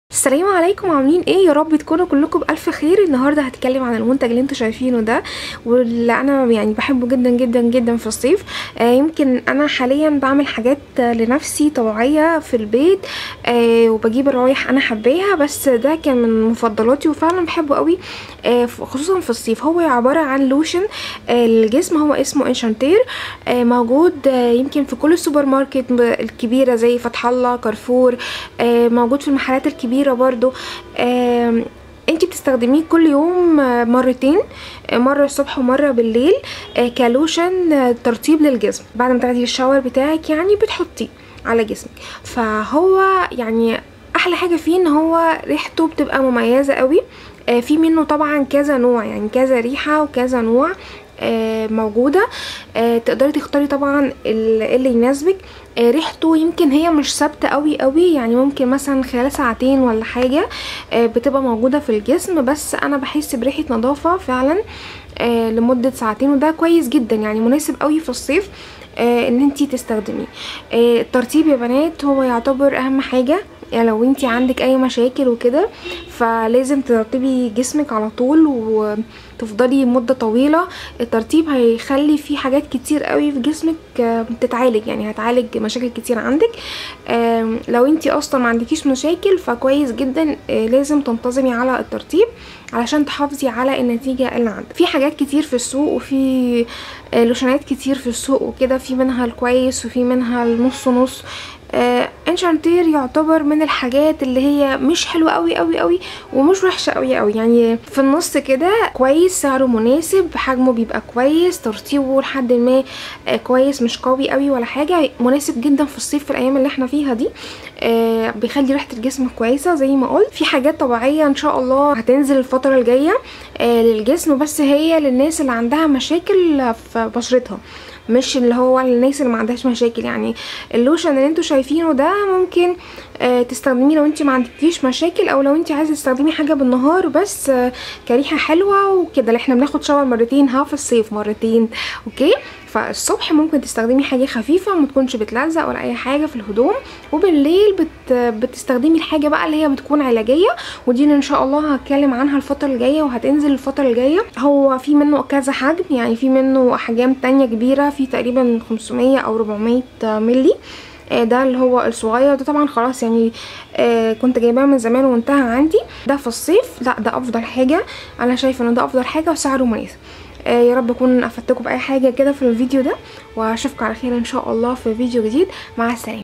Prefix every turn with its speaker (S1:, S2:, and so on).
S1: السلام عليكم عاملين ايه يا رب تكونوا كلكم بالف خير النهارده هتكلم عن المنتج اللي انتوا شايفينه ده واللي انا يعني بحبه جدا جدا جدا في الصيف آه يمكن انا حاليا بعمل حاجات آه، لنفسي طبيعيه في البيت آه وبجيب روايح انا حباها بس ده كان من مفضلاتي وفعلا بحبه قوي آه ف- خصوصا في الصيف هو عباره عن لوشن آه الجسم هو اسمه انشانتير آه موجود آه يمكن في كل السوبر ماركت الكبيره زي فتح الله كارفور آه موجود في المحلات الكبيره برضو آم، انتي بتستخدميه كل يوم آه، مرتين آه، مره الصبح ومره بالليل آه، كلوشن آه، ترطيب للجسم بعد ما تاخدي الشاور بتاعك يعني بتحطيه على جسمك فهو يعني احلى حاجه فيه ان هو ريحته بتبقى مميزه قوي آه، في منه طبعا كذا نوع يعني كذا ريحه وكذا نوع آه، موجودة آه، تقدري تختاري طبعا ال- اللي يناسبك آه، ريحته يمكن هي مش ثابتة قوي قوي يعني ممكن مثلا خلال ساعتين ولا حاجة آه، بتبقى موجودة في الجسم بس انا بحس بريحة نظافة فعلا آه، لمدة ساعتين وده كويس جدا يعني مناسب قوي في الصيف آه، ان انتي تستخدميه آه، الترطيب يا بنات هو يعتبر اهم حاجة يعني لو انتي عندك اي مشاكل وكده فلازم ترطبي جسمك على طول وتفضلي مدة طويلة الترطيب هيخلي في حاجات كتير قوي في جسمك آه، تتعالج يعني هتعالج مشاكل كتير عندك آم، لو انتي اصلا ما عندكيش مشاكل فكويس جدا آه، لازم تنتظمي على الترطيب علشان تحافظي على النتيجة اللي عندك في حاجات كتير في السوق وفي آه، لوشنات كتير في السوق وكده في منها الكويس وفي منها النص نص آه انشانتير يعتبر من الحاجات اللي هي مش حلوه قوي قوي قوي ومش وحشه قوي قوي يعني في النص كده كويس سعره مناسب حجمه بيبقى كويس ترطيبه لحد ما آه كويس مش قوي قوي ولا حاجه مناسب جدا في الصيف في الايام اللي احنا فيها دي آه بيخلي ريحه الجسم كويسه زي ما قلت في حاجات طبيعيه ان شاء الله هتنزل الفتره الجايه آه للجسم بس هي للناس اللي عندها مشاكل في بشرتها مش اللي هو الناس اللي ما عندهاش مشاكل يعني اللوشن اللي انتوا شايفينه ده ممكن آه تستخدميه لو انت ما عندكيش مشاكل او لو انت عايزه تستخدمي حاجه بالنهار بس آه كريحه حلوه وكده اللي احنا بناخد شاور مرتين ها في الصيف مرتين اوكي فالصبح ممكن تستخدمي حاجه خفيفه ما تكونش بتلزق ولا اي حاجه في الهدوم وبالليل بت بتستخدمي الحاجه بقى اللي هي بتكون علاجيه ودي اللي ان شاء الله هتكلم عنها الفتره الجايه وهتنزل الفتره الجايه هو في منه كذا حجم يعني في منه احجام تانية كبيره في تقريبا 500 او 400 ملي آه، ده اللي هو الصغير ده طبعا خلاص يعني آه كنت جايباه من زمان وانتهى عندي ده في الصيف لا ده افضل حاجه انا شايفه ان ده افضل حاجه وسعره مناسب آه يا رب اكون افدتكم باي حاجه كده في الفيديو ده واشوفكم على خير ان شاء الله في فيديو جديد مع السلامه